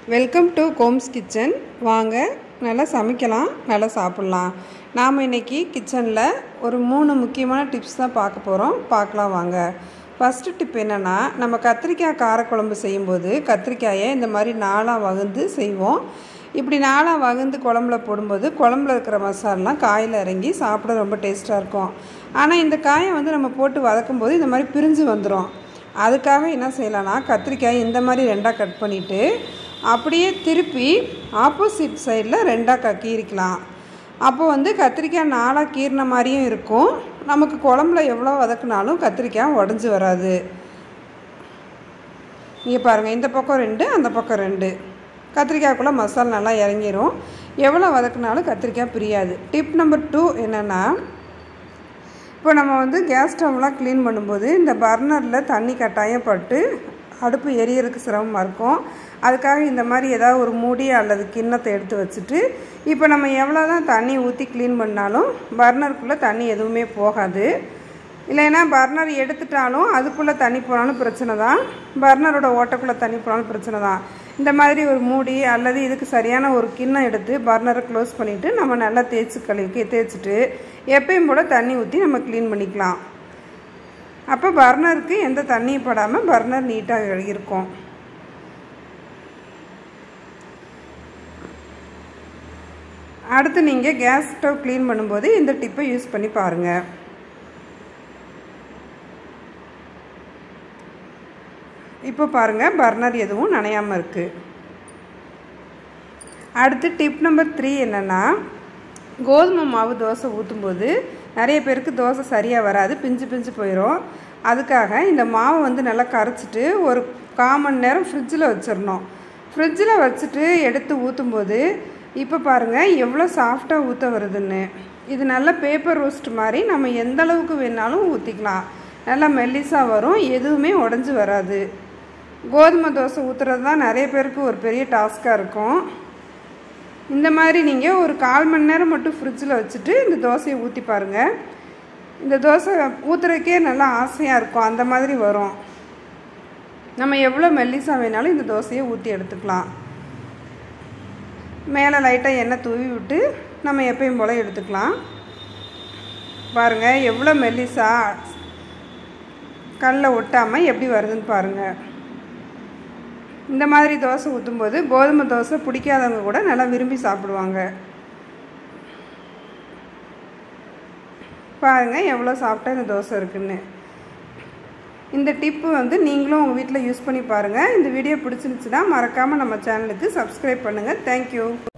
welcome to Gomez kitchen வாங்க நல்லா சமைக்கலாம் நல்லா சாப்பிட்லாம் நாம் இன்றைக்கி கிச்சனில் ஒரு மூணு முக்கியமான டிப்ஸ் தான் பார்க்க போகிறோம் பார்க்கலாம் வாங்க ஃபஸ்ட்டு டிப் என்னென்னா நம்ம கத்திரிக்காய் காரக்குழம்பு செய்யும்போது கத்திரிக்காயை இந்த மாதிரி நாளாக வகுந்து செய்வோம் இப்படி நாளாக வகுந்து குழம்புல போடும்போது குழம்புல இருக்கிற மசாலாம் காயில் இறங்கி சாப்பிட ரொம்ப டேஸ்ட்டாக இருக்கும் ஆனால் இந்த காயை வந்து நம்ம போட்டு வதக்கும் போது இந்த மாதிரி பிரிஞ்சு வந்துடும் அதுக்காக என்ன செய்யலாம்னா கத்திரிக்காய் இந்த மாதிரி ரெண்டாக கட் பண்ணிவிட்டு அப்படியே திருப்பி ஆப்போசிட் சைடில் ரெண்டாக க கீறிக்கலாம் அப்போ வந்து கத்திரிக்காய் நாளாக கீறின மாதிரியும் இருக்கும் நமக்கு குழம்புல எவ்வளோ வதக்குனாலும் கத்திரிக்காய் உடஞ்சி வராது இங்கே பாருங்கள் இந்த பக்கம் ரெண்டு அந்த பக்கம் ரெண்டு கத்திரிக்காய்க்குள்ளே மசாலா நல்லா இறங்கிரும் எவ்வளோ வதக்குனாலும் கத்திரிக்காய் பிரியாது டிப் நம்பர் டூ என்னென்னா இப்போ நம்ம வந்து கேஸ் ஸ்டவ்லாம் க்ளீன் பண்ணும்போது இந்த பர்னரில் தண்ணி கட்டாயம் பட்டு அடுப்பு எரியறதுக்கு சிரமமாக இருக்கும் அதுக்காக இந்த மாதிரி ஏதாவது ஒரு மூடி அல்லது கிண்ணத்தை எடுத்து வச்சுட்டு இப்போ நம்ம எவ்வளோ தான் தண்ணி ஊற்றி க்ளீன் பண்ணாலும் பர்னருக்குள்ளே தண்ணி எதுவுமே போகாது இல்லைன்னா பர்னர் எடுத்துட்டாலும் அதுக்குள்ளே தண்ணி போனாலும் பிரச்சனை தான் பர்னரோட ஓட்டக்குள்ளே தண்ணி போனாலும் பிரச்சனை தான் இந்த மாதிரி ஒரு மூடி அல்லது இதுக்கு சரியான ஒரு கிண்ணம் எடுத்து பர்னரை க்ளோஸ் பண்ணிவிட்டு நம்ம நல்லா தேய்ச்சி கழுவி தேய்ச்சிட்டு எப்பயும் போல் தண்ணி ஊற்றி நம்ம க்ளீன் பண்ணிக்கலாம் அப்போ பர்னருக்கு எந்த தண்ணியும் படாமல் பர்னர் நீட்டாக இருக்கும் அடுத்து நீங்கள் கேஸ் ஸ்டவ் க்ளீன் பண்ணும்போது இந்த டிப்பை யூஸ் பண்ணி பாருங்கள் இப்போ பாருங்கள் பர்னர் எதுவும் நனையாமல் இருக்குது அடுத்து டிப் நம்பர் த்ரீ என்னென்னா கோதுமை மாவு தோசை ஊற்றும்போது நிறைய பேருக்கு தோசை சரியாக வராது பிஞ்சு பிஞ்சு போயிடும் அதுக்காக இந்த மாவை வந்து நல்லா கரைச்சிட்டு ஒரு கால் மணி நேரம் ஃப்ரிட்ஜில் வச்சிடணும் ஃப்ரிட்ஜில் வச்சுட்டு எடுத்து ஊற்றும்போது இப்போ பாருங்கள் எவ்வளோ சாஃப்டாக ஊற்ற வருதுன்னு இது நல்ல பேப்பர் ரோஸ்ட் மாதிரி நம்ம எந்த அளவுக்கு வேணாலும் ஊற்றிக்கலாம் நல்லா மெல்லிஸாக வரும் எதுவுமே உடஞ்சி வராது கோதுமை தோசை ஊற்றுறது தான் நிறைய பேருக்கு ஒரு பெரிய டாஸ்க்காக இருக்கும் இந்த மாதிரி நீங்கள் ஒரு கால் மணி நேரம் மட்டும் ஃப்ரிட்ஜில் வச்சுட்டு இந்த தோசையை ஊற்றி பாருங்கள் இந்த தோசை ஊற்றுறதுக்கே நல்லா ஆசையாக இருக்கும் அந்த மாதிரி வரும் நம்ம எவ்வளோ மெல்லிசாக வேணாலும் இந்த தோசையை ஊற்றி எடுத்துக்கலாம் மேலே லைட்டாக எண்ணெய் தூவி விட்டு நம்ம எப்பயும் போல் எடுத்துக்கலாம் பாருங்கள் எவ்வளோ மெல்லிசாக கல்லில் ஒட்டாமல் எப்படி வருதுன்னு பாருங்கள் இந்த மாதிரி தோசை ஊற்றும்போது கோதுமை தோசை பிடிக்காதவங்க கூட நல்லா விரும்பி சாப்பிடுவாங்க பாருங்கள் எவ்வளோ சாப்பிட்டா இந்த தோசை இருக்குன்னு இந்த டிப்பு வந்து நீங்களும் உங்கள் வீட்டில் யூஸ் பண்ணி பாருங்கள் இந்த வீடியோ பிடிச்சிருந்துச்சுன்னா மறக்காமல் நம்ம சேனலுக்கு சப்ஸ்கிரைப் பண்ணுங்கள் தேங்க்யூ